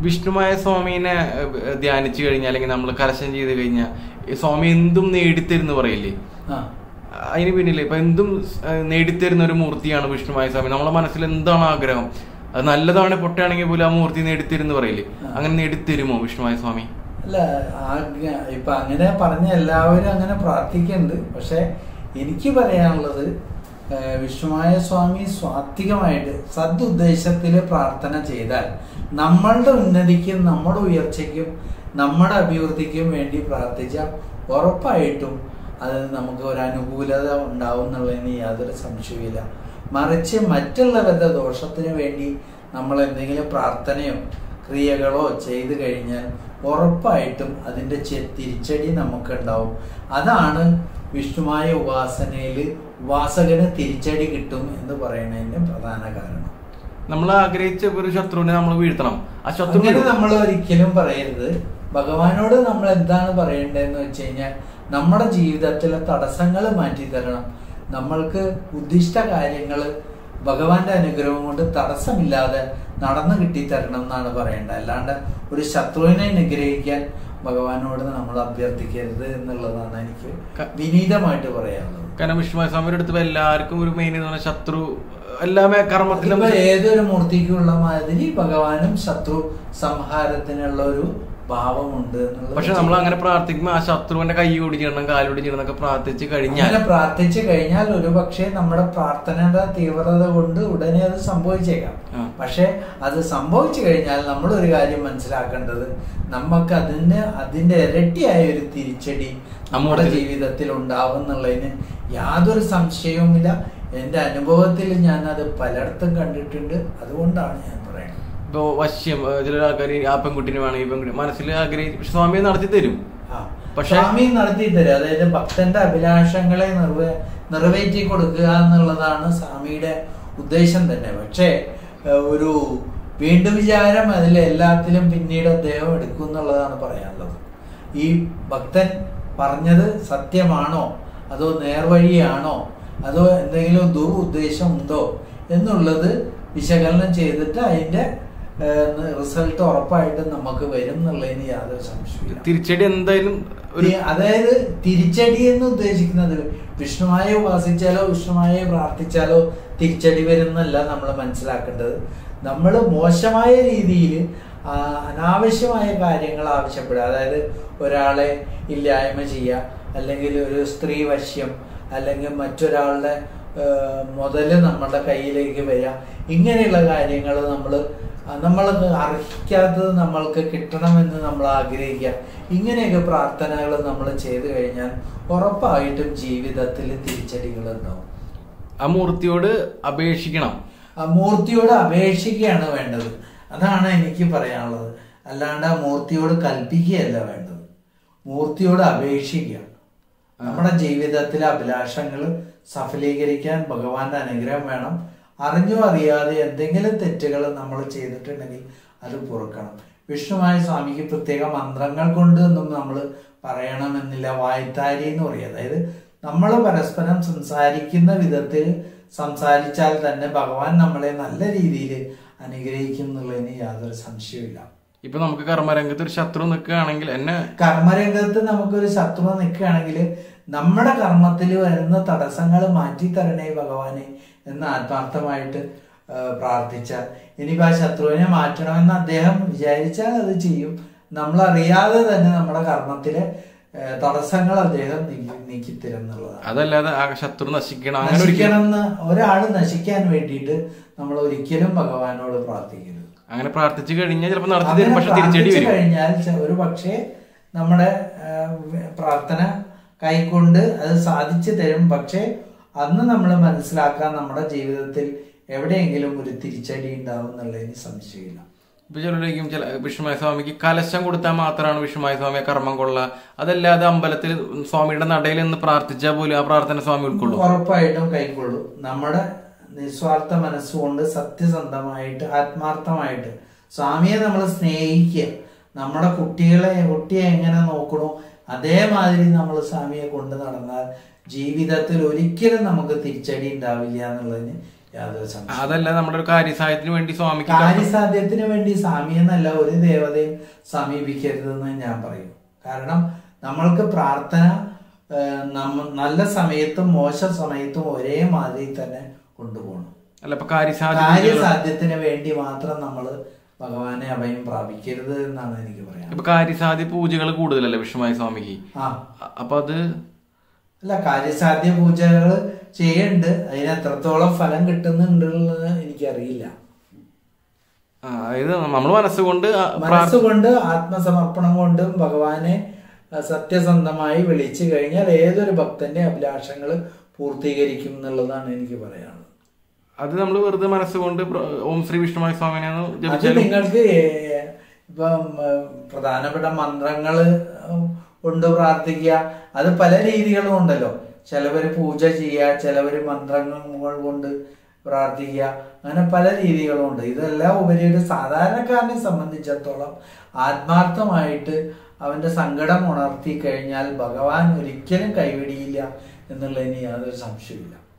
വിഷ്ണുമായ സ്വാമീനെ ഏഹ്, ധ്യാനിച്ചു കഴിഞ്ഞാൽ അല്ലെങ്കിൽ നമ്മൾ കലശം ചെയ്ത് കഴിഞ്ഞാൽ ഈ സ്വാമി എന്തും നേടിത്തരുന്ന് പറയില്ലേ ആ അതിന് പിന്നില്ലേ ഇപ്പൊ എന്തും ഏഹ്, നേടിത്തരുന്ന ഒരു മൂർത്തിയാണ് വിഷ്ണുമായ സ്വാമി നമ്മളെ മനസ്സിൽ എന്താണ് ആഗ്രഹം അത് നല്ലതാണ് പൊട്ടാണെങ്കിൽ പോലും ആ മൂർത്തി നേടിത്തരുന്ന് പറയില്ലേ അങ്ങനെ നേടിത്തരുമോ വിഷ്ണുമായ സ്വാമി അല്ല ആഗ്ര- ഇപ്പൊ അങ്ങനെ പറഞ്ഞ എല്ലാവരും അങ്ങനെ പ്രാർത്ഥിക്കുന്നുണ്ട് പക്ഷെ എനിക്ക് പറയാനുള്ളത് ഏഹ്, വിഷ്ണുമായ സ്വാമി സ്വാത്വികമായിട്ട് സദുദ്ദേശത്തിൽ പ്രാർത്ഥന ചെയ്താൽ നമ്മളുടെ ഉന്നതിക്കും നമ്മുടെ ഉയർച്ചയ്ക്കും നമ്മുടെ അഭിവൃദ്ധിക്കും വേണ്ടി പ്രാർത്ഥിച്ചാൽ ഉറപ്പായിട്ടും അത് നമുക്ക് ഒരു അനുകൂലത ഉണ്ടാവും എന്നുള്ളതിന് യാതൊരു സംശയവുമില്ല മറിച്ച് മറ്റുള്ളവരുടെ ദോഷത്തിന് വേണ്ടി നമ്മൾ എന്തെങ്കിലും പ്രാർത്ഥനയോ ക്രിയകളോ ചെയ്തു കഴിഞ്ഞാൽ ഉറപ്പായിട്ടും അതിൻ്റെ ചെ- തിരിച്ചടി നമുക്കുണ്ടാവും അതാണ് വിഷ്ണുമായ ഉപാസനയിൽ ഉപാസകന് തിരിച്ചടി കിട്ടും എന്ന് പറയുന്നതിന്റെ പ്രധാന കാരണം നമ്മൾ ആഗ്രഹിച്ച ഒരു ശത്രുവിനെ നമ്മൾ വീഴ്ത്തണം ആ ശത്രു അങ്ങനെ നമ്മൾ ഒരിക്കലും പറയരുത് ഭഗവാനോട് നമ്മൾ എന്താണ് പറയേണ്ടതെന്ന് വെച്ച് കഴിഞ്ഞാൽ നമ്മുടെ ജീവിതത്തിലെ തടസ്സങ്ങൾ മാറ്റി തരണം നമ്മൾക്ക് ഉദ്ദിഷ്ട കാര്യങ്ങൾ ഭഗവാന്റെ അനുഗ്രഹം കൊണ്ട് തടസ്സമില്ലാതെ നടന്നു കിട്ടിത്തരണം എന്നാണ് പറയേണ്ടത് അല്ലാണ്ട് ഒരു ശത്രുവിനെ നിഗ്രഹിക്കാൻ ഭഗവാനോട് നമ്മൾ അഭ്യർത്ഥിക്കരുത് എന്നുള്ളതാണ് എനിക്ക് ക- വിനീതമായിട്ട് പറയാനുള്ളത് കാരണം വിഷ്ണുമായ സ്വാമിയുടെ അടുത്ത് ഇപ്പൊ എല്ലാവർക്കും ഒരു മെയിൻ എന്ന് പറഞ്ഞാൽ ശത്രു എല്ലാമേ കർമ്മത്തിലും അതിപ്പോ ഏതൊരു മൂർത്തിക്കുള്ള മാതിരി ഭഗവാനും ശത്രു സംഹാരത്തിനുള്ള ഒരു ഭാവമുണ്ട് എന്നുള്ളത് പക്ഷെ നമ്മൾ അങ്ങനെ പ്രാർത്ഥിക്കുമ്പോൾ ആ ശത്രുവിന്റെ കൈ ഓടിച്ചിടണം കാലൊടിച്ചിടണം എന്നൊക്കെ പ്രാർത്ഥിച്ച് കഴിഞ്ഞാൽ അങ്ങനെ പ്രാർത്ഥിച്ചു കഴിഞ്ഞാൽ ഒരു പക്ഷേ നമ്മുടെ പ്രാർത്ഥനയുടെ തീവ്രത കൊണ്ട് ഉടനെ അത് സംഭവിച്ചേക്കാം ആ. പക്ഷെ അത് സംഭവിച്ചു കഴിഞ്ഞാൽ നമ്മൾ ഒരു കാര്യം മനസ്സിലാക്കേണ്ടത് നമുക്ക് അതിന് അതിന്റെ ഇരട്ടിയായ ഒരു തിരിച്ചടി നമ്മുടെ നമ്മുടെ ജീവിതത്തിൽ ഉണ്ടാവും എന്നുള്ളതിന് യാതൊരു സംശയവുമില്ല എന്റെ അനുഭവത്തിൽ ഞാൻ അത് പലയിടത്തും കണ്ടിട്ടുണ്ട് അതുകൊണ്ടാണ് ഞാൻ പറയുന്നത് ഇപ്പൊ വശ്യം ഏഹ് ചില ആൾക്കാർ ആ പെൺകുട്ടിനെ വേണം ഈ പെൺകുട്ടി മനസ്സിൽ ആഗ്രഹിച്ച് സ്വാമിയെ നടത്തി തരും ആ. പക്ഷേ- സ്വാമി നടത്തി തരും അതായത് ഭക്തന്റെ അഭിലാഷങ്ങളെ നിറവേ നിറവേറ്റി കൊടുക്കുക എന്നുള്ളതാണ് സ്വാമിയുടെ ഉദ്ദേശം തന്നെ പക്ഷേ ഏഹ്, ഒരു വീണ്ടും വിചാരം അതിൽ എല്ലാത്തിലും പിന്നീട് അദ്ദേഹം എടുക്കും എന്നുള്ളതാണ് പറയാനുള്ളത് ഈ ഭക്തൻ പറഞ്ഞത് സത്യമാണോ അതോ നേർവഴിയാണോ അതോ എന്തെങ്കിലും ദുരുദ്ദേശം ഉണ്ടോ എന്നുള്ളത് വിശകലനം ചെയ്തിട്ട് അതിന്റെ റിസൾട്ട് ഉറപ്പായിട്ടും നമുക്ക് വരും എന്നുള്ളതിന് യാതൊരു സംശയമില്ല തിരിച്ചടി എന്തായാലും ഒരു ഈ- അതായത് തിരിച്ചടി എന്ന് ഉദ്ദേശിക്കുന്നത് വിഷ്ണുവായെ ഉപാസിച്ചാലോ വിഷ്ണുവായെ പ്രാർത്ഥിച്ചാലോ തിരിച്ചടി വരുന്നല്ല നമ്മൾ മനസ്സിലാക്കേണ്ടത് നമ്മൾ മോശമായ രീതിയിൽ അനാവശ്യമായ കാര്യങ്ങൾ ആവശ്യപ്പെടുക അതായത് ഒരാളെ ഇല്ലായ്മ ചെയ്യുക അല്ലെങ്കിൽ ഒരു സ്ത്രീ വശ്യം അല്ലെങ്കിൽ മറ്റൊരാളുടെ മുതല് നമ്മുടെ കയ്യിലേക്ക് വരിക ഇങ്ങനെയുള്ള കാര്യങ്ങൾ നമ്മൾ നമ്മൾ അർഹിക്കാത്തത് നമ്മൾക്ക് കിട്ടണമെന്ന് നമ്മൾ ആഗ്രഹിക്കുക ഇങ്ങനെയൊക്കെ പ്രാർത്ഥനകൾ നമ്മൾ ചെയ്തു കഴിഞ്ഞാൽ ഉറപ്പായിട്ടും ജീവിതത്തിൽ തിരിച്ചടികൾ ഉണ്ടാവും ആ മൂർത്തിയോട് അപേക്ഷിക്കണം ആ മൂർത്തിയോട് അപേക്ഷിക്കുകയാണ് വേണ്ടത് അതാണ് എനിക്ക് പറയാനുള്ളത് അല്ലാണ്ട് ആ മൂർത്തിയോട് കൽപ്പിക്കുകയല്ല വേണ്ടത് മൂർത്തിയോട് അപേക്ഷിക്കുക നമ്മുടെ ജീവിതത്തിലെ അഭിലാഷങ്ങൾ സഫലീകരിക്കാൻ ഭഗവാന്റെ അനുഗ്രഹം വേണം അറിഞ്ഞോ അറിയാതെ എന്തെങ്കിലും തെറ്റുകൾ നമ്മൾ ചെയ്തിട്ടുണ്ടെങ്കിൽ അത് പൊറുക്കണം വിഷ്ണുമായ സ്വാമിക്ക് പ്രത്യേക മന്ത്രങ്ങൾ കൊണ്ട് ഒന്നും നമ്മൾ പറയണമെന്നില്ല വായ്ത്താരി എന്ന് പറയും അതായത് നമ്മൾ പരസ്പരം സംസാരിക്കുന്ന വിധത്തിൽ സംസാരിച്ചാൽ തന്നെ ഭഗവാൻ നമ്മളെ നല്ല രീതിയിൽ അനുഗ്രഹിക്കും എന്നുള്ളതിന് യാതൊരു സംശയവുമില്ല ഇപ്പൊ നമുക്ക് കർമ്മരംഗത്ത് ഒരു ശത്രു നിൽക്കുകയാണെങ്കിൽ എന്നെ കർമ്മരംഗത്ത് നമുക്കൊരു ശത്രു നിൽക്കുകയാണെങ്കിൽ നമ്മുടെ കർമ്മത്തിൽ വരുന്ന തടസ്സങ്ങൾ മാറ്റി തരണേ ഭഗവാനെ എന്ന് ആത്മാർത്ഥമായിട്ട് ആ, പ്രാർത്ഥിച്ചാൽ ഇനിയിപ്പോൾ ആ ശത്രുവിനെ മാറ്റണമെന്ന് അദ്ദേഹം വിചാരിച്ചാൽ അത് ചെയ്യും നമ്മൾ അറിയാതെ തന്നെ നമ്മുടെ കർമ്മത്തിലെ ആ, തടസ്സങ്ങൾ അദ്ദേഹം നീക്കി നീക്കിത്തരും എന്നുള്ളതാണ് അതല്ലാതെ ആ ശത്രു നശിക്കണം അങ്ങനെ ഒരിക്കലും നശിക്കണമെന്ന് ഒരാൾ നശിക്കാൻ വേണ്ടിയിട്ട് നമ്മൾ ഒരിക്കലും ഭഗവാനോട് പ്രാർത്ഥിക്കരുത് അങ്ങനെ പ്രാർത്ഥിച്ചു കഴിഞ്ഞാൽ ചിലപ്പോൾ നടത്തി തരും അങ്ങനെ പക്ഷെ തിരിച്ചടി പ്രാർത്ഥിച്ചു വരും കഴിഞ്ഞാൽ ചെ- ഒരു പക്ഷേ നമ്മുടെ ആ, പ്രാർത്ഥന കൈക്കൊണ്ട് അത് സാധിച്ചു തരും പക്ഷേ അന്ന് നമ്മൾ മനസ്സിലാക്കാൻ നമ്മുടെ ജീവിതത്തിൽ എവിടെയെങ്കിലും ഒരു തിരിച്ചടി ഉണ്ടാവും എന്നുള്ളതിന് സംശയമില്ല ഇപ്പൊ ചിലരിക്കും ചില വിഷ്ണുമായ സ്വാമിക്ക് കലശം കൊടുത്താൽ മാത്രമാണ് വിഷ്ണുമായ സ്വാമിയെ കർമ്മം കൊള്ളുക അതല്ലാതെ അമ്പലത്തിൽ സ്വാമിയുടെ നടയിൽ നിന്ന് പ്രാർത്ഥിച്ചാൽ പോലും ആ പ്രാർത്ഥന സ്വാമി ഉൾക്കൊള്ളും ഉറപ്പായിട്ടും കൈക്കൊള്ളും നമ്മുടെ നിസ്വാർത്ഥ മനസ്സുകൊണ്ട് സത്യസന്ധമായിട്ട് ആത്മാർത്ഥമായിട്ട് സ്വാമിയെ നമ്മൾ സ്നേഹിക്കുക നമ്മുടെ കുട്ടികളെ കുട്ടിയെ എങ്ങനെ നോക്കണോ അതേമാതിരി നമ്മൾ സ്വാമിയെ കൊണ്ട് നടന്നാൽ ജീവിതത്തിൽ ഒരിക്കലും നമുക്ക് തിരിച്ചടി ഉണ്ടാവില്ല എന്നുള്ളതിന് യാതൊരു സംശയം അതല്ല നമ്മുടെ ഒരു കാര്യസാഹചര്യത്തിന് വേണ്ടി സ്വാമിക്ക് കാര്യസാധ്യത്തിന് വേണ്ടി സ്വാമി എന്നല്ല ഒരു ദേവതയും സമീപിക്കരുതെന്ന് ഞാൻ പറയും കാരണം നമ്മൾക്ക് പ്രാർത്ഥന ഏഹ്, നമ്മ നല്ല സമയത്തും മോശം സമയത്തും ഒരേ മാതിരി തന്നെ കൊണ്ടുപോകണം അല്ല ഇപ്പൊ കാര്യസാധ്യത കാര്യസാധ്യത്തിന് വേണ്ടി മാത്രം നമ്മൾ ഭഗവാനെ അഭയം പ്രാപിക്കരുത് എന്നാണ് എനിക്ക് പറയാൻ ഇപ്പൊ കാര്യസാധ്യ പൂജകൾ കൂടുതലല്ലേ വിഷ്ണുമായ സ്വാമിക്ക് ആ അ- അപ്പൊ അത് അല്ല കാര്യസാധ്യ പൂജകൾ ചെയ്യുന്നുണ്ട് അതിന് എത്രത്തോളം ഫലം കിട്ടുന്നുണ്ടെന്നുള്ളത് എനിക്കറിയില്ല ആ, അതായത് നമ്മൾ മനസ്സുകൊണ്ട് ആ പ്രാർത്ഥ- മനസ്സുകൊണ്ട് ആത്മസമർപ്പണം കൊണ്ടും ഭഗവാനെ അഹ് സത്യസന്ധമായി വിളിച്ചു കഴിഞ്ഞാൽ ഏതൊരു ഭക്തന്റെ അഭിലാഷങ്ങൾ പൂർത്തീകരിക്കും എന്നുള്ളതാണ് എനിക്ക് പറയാനുള്ളത് അത് നമ്മൾ വെറുതെ മനസ്സുകൊണ്ട് പ്ര- ഓം ശ്രീ വിഷ്ണുമായ സ്വാമിനെ ഒന്ന് അത് ജപിച്ചാലും നിങ്ങൾക്ക് ഏ- ഇപ്പം ഏഹ്, പ്രധാനപ്പെട്ട മന്ത്രങ്ങള് കൊണ്ട് പ്രാർത്ഥിക്കുക അത് പല രീതികളും ഉണ്ടല്ലോ ചിലവര് പൂജ ചെയ്യുക ചിലവര് മന്ത്രങ്ങൾ കൊണ്ട് പ്രാർത്ഥിക്കുക അങ്ങനെ പല രീതികളും ഉണ്ട് ഇതെല്ലാം ഉപരി ഒരു സാധാരണക്കാരനെ സംബന്ധിച്ചിടത്തോളം ആത്മാർത്ഥമായിട്ട് അവന്റെ സങ്കടം ഉണർത്തി കഴിഞ്ഞാൽ ഭഗവാൻ ഒരിക്കലും കൈവിടിയില്ല എന്നുള്ളതിന് യാതൊരു സംശയമില്ല